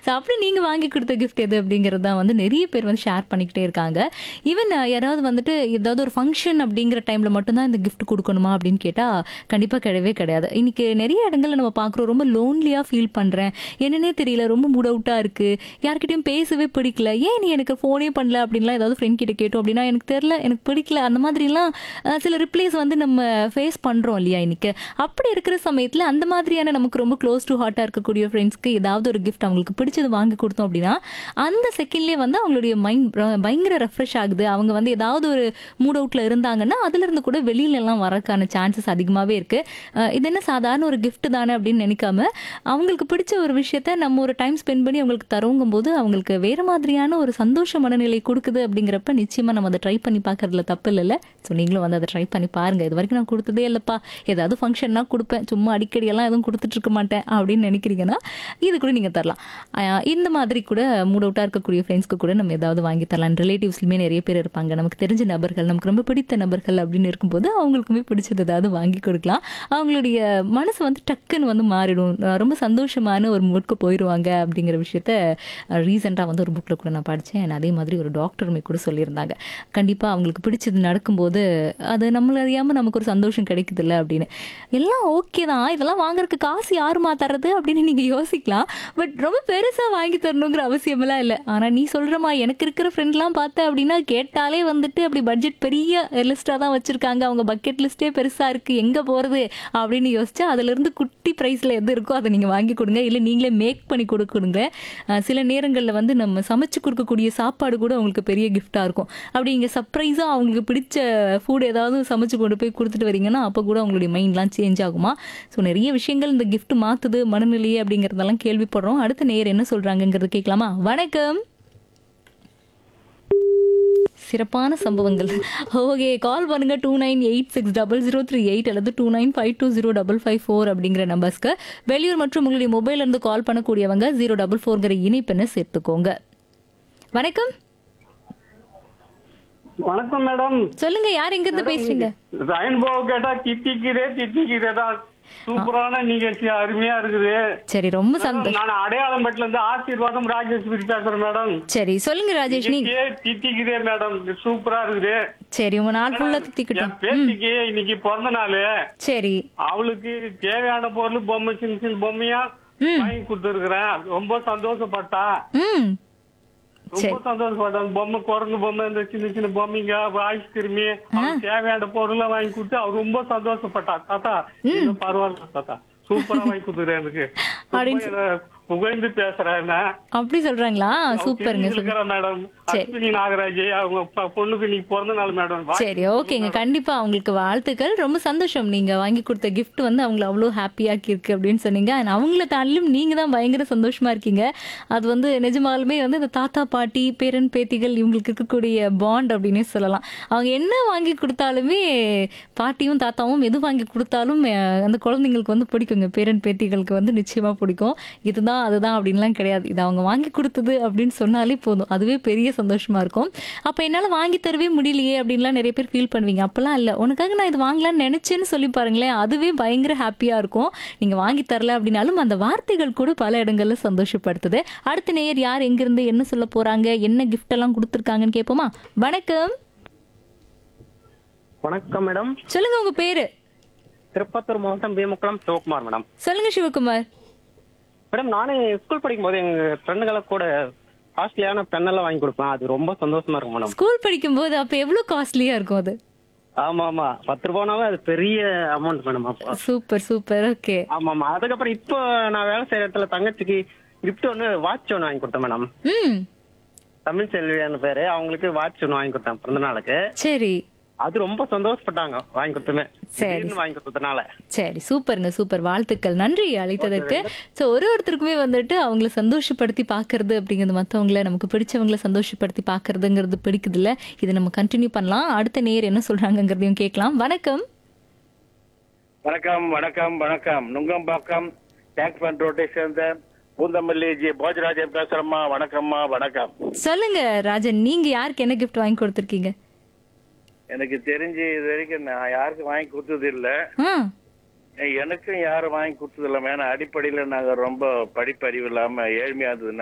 So அப்படி நீங்க வாங்கி கொடுத்த கிஃப்ட் எது அப்படிங்கிறது தான் வந்து நிறைய பேர் வந்து ஷேர் பண்ணிக்கிட்டே இருக்காங்க ஈவன் யாராவது வந்துட்டு ஏதாவது ஒரு ஃபங்க்ஷன் அப்படிங்கிற டைம்ல மட்டும்தான் இந்த கிஃப்ட் கொடுக்கணுமா அப்படின்னு கேட்டா கண்டிப்பா கிடையவே கிடையாது இன்னைக்கு நிறைய இடங்கள்ல நம்ம பார்க்குறோம் ரொம்ப லோன்லியா ஃபீல் பண்றேன் என்னன்னே தெரியல ரொம்ப மூட் அவுட்டா இருக்கு யார்கிட்டயும் பேசவே பிடிக்கல ஏன் நீ எனக்கு ஃபோனே பண்ணல அப்படின்லாம் ஏதாவது ஃப்ரெண்ட் கிட்ட கேட்டோம் அப்படின்னா எனக்கு தெரியல எனக்கு பிடிக்கல அந்த மாதிரிலாம் அஹ், சில ரிப்ளைஸ் வந்து நம்ம ஃபேஸ் பண்றோம் இல்லையா இன்னைக்கு அப்படி இருக்கிற சமயத்துல அந்த மாதிரியான நமக்கு ரொம்ப க்ளோஸ் டு ஹார்ட்டா இருக்கக்கூடிய ஃப்ரெண்ட்ஸ்க்கு ஏதாவது ஒரு கிஃப்ட் அவங்களுக்கு பிடிச்சது வாங்கி கொடுத்தோம் அப்படின்னா அந்த செகண்ட்லேயே வந்து அவங்களுடைய மைண்ட் பயங்கர ரெஃப்ரெஷ் ஆகுது அவங்க வந்து ஏதாவது ஒரு மூட் அவுட்ல இருந்தாங்கன்னா அதுல இருந்து கூட வெளியில எல்லாம் வரக்கான சான்சஸ் அதிகமாவே இருக்கு அஹ் இது என்ன சாதாரண ஒரு gift தானே அப்படின்னு நினைக்காம அவங்களுக்கு பிடிச்ச ஒரு விஷயத்த நம்ம ஒரு டைம் ஸ்பெண்ட் பண்ணி அவங்களுக்கு தருங்கும் போது அவங்களுக்கு வேற மாதிரியான ஒரு சந்தோஷ மனநிலை கொடுக்குது அப்படிங்கிறப்ப நிச்சயமா நம்ம அதை ட்ரை பண்ணி பார்க்கறதுல தப்பு இல்லைல்ல ஸோ நீங்களும் வந்து அதை ட்ரை பண்ணி பாருங்க இது வரைக்கும் நான் கொடுத்ததே இல்லப்பா ஏதாவது ஃபங்க்ஷன்னா கொடுப்பேன் சும்மா அடிக்கடி எல்லாம் எதுவும் கொடுத்துட்டு இருக்க மாட்டேன் அப்படின்னு நினைக்கிறீங்கன்னா இது கூட நீங்க தரலாம் அஹ் இந்த மாதிரி கூட மூட் அவுட்டா இருக்கக்கூடிய ஃப்ரெண்ட்ஸ்க்கு கூட நம்ம ஏதாவது வாங்கி தரலாம் ரிலேட்டிவ்ஸ்லுமே நிறைய பேர் இருப்பாங்க நமக்கு தெரிஞ்ச நபர்கள் நமக்கு ரொம்ப பிடித்த நபர்கள் அப்படின்னு இருக்கும்போது அவங்களுக்குமே பிடிச்சது ஏதாவது வாங்கி கொடுக்கலாம் அவங்களுடைய மனசு வந்து டக்குன்னு வந்து மாறிடும் அஹ் ரொம்ப சந்தோஷமான ஒரு மூட்க்கு போயிடுவாங்க அப்படிங்கிற விஷயத்த ரீசெண்டாக வந்து ஒரு புக்கில் கூட நான் படித்தேன் அதே மாதிரி ஒரு டாக்டருமே கூட சொல்லியிருந்தாங்க கண்டிப்பாக அவங்களுக்கு பிடிச்சது நடக்கும்போது அது நம்மள அறியாமல் நமக்கு ஒரு சந்தோஷம் கிடைக்குதுல்ல அப்படின்னு எல்லாம் ஓகே தான் இதெல்லாம் வாங்குறதுக்கு காசு யாருமா தர்றது அப்படின்னு நீங்கள் யோசிக்கலாம் பட் ரொம்ப பெருசாக வாங்கி தரணுங்கிற அவசியமெல்லாம் இல்லை ஆனால் நீ சொல்கிறமா எனக்கு இருக்கிற ஃப்ரெண்ட்லாம் பார்த்த அப்படின்னா கேட்டாலே வந்துட்டு அப்படி பட்ஜெட் பெரிய லிஸ்ட்டாக தான் வச்சுருக்காங்க அவங்க பக்கெட் லிஸ்ட்டே பெருசாக இருக்குது எங்கே போகிறது அப்படின்னு யோசிச்சா அதுலேருந்து குட்டி ப்ரைஸில் எது இருக்கோ அதை நீங்கள் வாங்கி கொடுங்க இல்லை நீங்களே மேக் பண்ணி கொடுக்குடுங்க அஹ் சில நேரங்களில் வந்து நம்ம சமைச்சு கொடுக்கக்கூடிய சாப்பாடு கூட அவங்களுக்கு பெரிய கிஃப்டாக இருக்கும் அப்படி இங்கே சர்ப்ரைஸாக அவங்களுக்கு பிடிச்ச ஃபுட் ஏதாவது சமைச்சு கொண்டு போய் கொடுத்துட்டு வரீங்கன்னா அப்போ கூட அவங்களுடைய மைண்ட்லாம் சேஞ்ச் ஆகுமா ஸோ நிறைய விஷயங்கள் இந்த gift மாற்றுது மனநிலையே அப்படிங்கிறதெல்லாம் கேள்விப்படுறோம் அடுத்த நேர் என்ன சொல்கிறாங்கங்கிறது கேட்கலாமா வணக்கம் சிறப்பான சம்பவங்கள் ஓகே கால் பண்ணுங்க two nine eight six double zero three eight அல்லது two nine five two zero double five four அப்படிங்கிற நம்பர்ஸ்க்கு வெளியூர் மற்றும் உங்களுடைய மொபைல் இருந்து கால் பண்ணக்கூடியவங்க ஜீரோ டபுள் ஃபோர்ங்கிற இணைப்பெண்ணை சேர்த்துக்கோங்க வணக்கம் வணக்கம் மேடம் சொல்லுங்க யார் எங்க இருந்து பேசுறீங்க ரெயின்போ கேட்டா தித்திக்கிறே தித்திக்கிறேடா சூப்பரான நிகழ்ச்சி அருமையா இருக்குது சரி ரொம்ப சந்தோஷம் நான் அடையாளம்பேட்டில இருந்து ஆசீர்வாதம் ராஜேஸ்வரி பேசுறேன் மேடம் சரி சொல்லுங்க ராஜேஷ் நீங்க நிகழ்ச்சியே தித்திக்கிறே மேடம் இது சூப்பரா இருக்குது சரி உங்க நாள் ஃபுல்லா என் திட்டிக்கிட்டோம் பேத்திக்கு இன்னைக்கு பிறந்த நாள் சரி அவளுக்கு தேவையான பொருள் பொம்மை சின்ன சின்ன பொம்மையா வாங்கி கொடுத்துருக்குறேன் ரொம்ப சந்தோஷப்பட்டா ம் ரொம்ப சந்தோஷப்பட்டேன் பொம்மை குரங்கு பொம்மை இந்த சின்ன சின்ன பொம்மைங்க ஐஸ்கிரீமி அவளுக்கு தேவையான பொருளை வாங்கி கொடுத்து அவ ரொம்ப சந்தோஷப்பட்டா தாத்தா இது பரவாயில்ல தாத்தா சூப்பரா வாங்கி கொடுத்துருக்கேன் எனக்கு ரொம்ப என்ன புகழ்ந்து பேசுறேன் என்ன அப்படி சொல்றாங்களா சூப்பருங்க சூப்பர் இருக்கிறேன் மேடம் அஸ்வினி நாகராஜ் அவங்க ப- பொண்ணுக்கு நீ பிறந்த நாள் மேடம் சரி ஓகேங்க கண்டிப்பா அவங்களுக்கு வாழ்த்துக்கள் ரொம்ப சந்தோஷம் நீங்க வாங்கி கொடுத்த gift வந்து அவங்கள அவ்வளோ ஹாப்பியாக்கி இருக்கு அப்படின்னு சொன்னீங்க and அவங்கள தாண்டிலும் நீங்க தான் பயங்கர சந்தோஷமா இருக்கீங்க அது வந்து நிஜமாலுமே வந்து இந்த தாத்தா பாட்டி பேரன் பேத்திகள் இவங்களுக்கு இருக்கக்கூடிய பாண்ட் அப்படின்னே சொல்லலாம் அவங்க என்ன வாங்கி கொடுத்தாலுமே பாட்டியும் தாத்தாவும் எது வாங்கி கொடுத்தாலும் அஹ், அந்த குழந்தைங்களுக்கு வந்து பிடிக்குங்க பேரன் பேத்திகளுக்கு வந்து நிச்சயமா பிடிக்கும் இதுதான் அதுதான் அப்படின்லாம் கிடையாது இது அவங்க வாங்கி கொடுத்தது அப்படின்னு சொன்னாலே போதும் அதுவே பெரிய சந்தோஷமா இருக்கும் அப்ப என்னால வாங்கி தரவே முடியலையே அப்படின்லாம் நிறைய பேர் ஃபீல் பண்ணுவீங்க அப்பெல்லாம் இல்ல உனக்காக நான் இது வாங்கலாம்னு நினைச்சேன்னு சொல்லி பாருங்களேன் அதுவே பயங்கர ஹாப்பியா இருக்கும் நீங்க வாங்கி தரல அப்படின்னாலும் அந்த வார்த்தைகள் கூட பல இடங்கள்ல சந்தோஷப்படுத்துது அடுத்த நேயர் யார் எங்கிருந்து என்ன சொல்ல போறாங்க என்ன கிஃப்ட் எல்லாம் கொடுத்துருக்காங்கன்னு கேட்போமா வணக்கம் வணக்கம் மேடம் சொல்லுங்க உங்க பேரு திருப்பத்தூர் மாவட்டம் பீமக்குளம் சிவகுமார் மேடம் சொல்லுங்க சிவகுமார் மேடம் நானே ஸ்கூல் படிக்கும் போது எங்க ஃப்ரெண்டுகளை கூட காஸ்ட்லியான பெண்ணெல்லாம் வாங்கி கொடுப்பேன் அது ரொம்ப சந்தோஷமா இருக்கும் மேடம் ஸ்கூல் படிக்கும்போது அப்ப எவ்வளவு காஸ்ட்லியா இருக்கும் அது ஆமா ஆமா பத்து ரூபானாவே அது பெரிய அமௌண்ட் மேடம் அப்போ சூப்பர் சூப்பர் ஓகே ஆமா ஆமா அதுக்கப்புறம் இப்போ நான் வேலை செய்யற இடத்துல தங்கச்சிக்கு கிஃப்ட் ஒன்று வாட்ச் ஒன்று வாங்கி கொடுத்தேன் மேடம் ம் தமிழ் செல்வியான பேரு அவங்களுக்கு வாட்ச் ஒன்று வாங்கி கொடுத்தேன் பிறந்த நாளுக்கு சரி அது ரொம்ப சந்தோஷப்பட்டாங்க வாங்கி கொடுத்துமே சரி. திடீர்னு வாங்கி கொடுத்ததுனால சரி சூப்பருங்க சூப்பர் வாழ்த்துக்கள் நன்றி அழைத்ததற்கு ஸோ ஒரு ஒருத்தருக்குமே வந்துட்டு அவங்கள சந்தோஷப்படுத்தி பார்க்கறது அப்படிங்கிறது மற்றவங்கள நமக்கு பிடிச்சவங்கள சந்தோஷப்படுத்தி பார்க்கறதுங்கிறது பிடிக்குது இல்ல இதை நம்ம கண்டினியூ பண்ணலாம் அடுத்த நேர் என்ன சொல்றாங்கங்கிறதையும் கேட்கலாம் வணக்கம் வணக்கம் வணக்கம் வணக்கம் நுங்கம்பாக்கம் டேங்க் பண்ட் ரோட்டை சேர்ந்த பூந்தமல்லி ஜி போஜராஜன் பேசுறேம்மா வணக்கம்மா வணக்கம் சொல்லுங்க ராஜன் நீங்க யாருக்கு என்ன கிஃப்ட் வாங்கி கொடுத்துருக்கீங்க எனக்கு தெரிஞ்சு இது வரைக்கும் நான் யாருக்கும் வாங்கி கொடுத்தது இல்ல ஆ எனக்கும் யாரும் வாங்கி கொடுத்தது இல்ல ஏன்னா அடிப்படையில நாங்க ரொம்ப படிப்பறிவு இல்லாம ஏழ்மையா இருந்ததுனால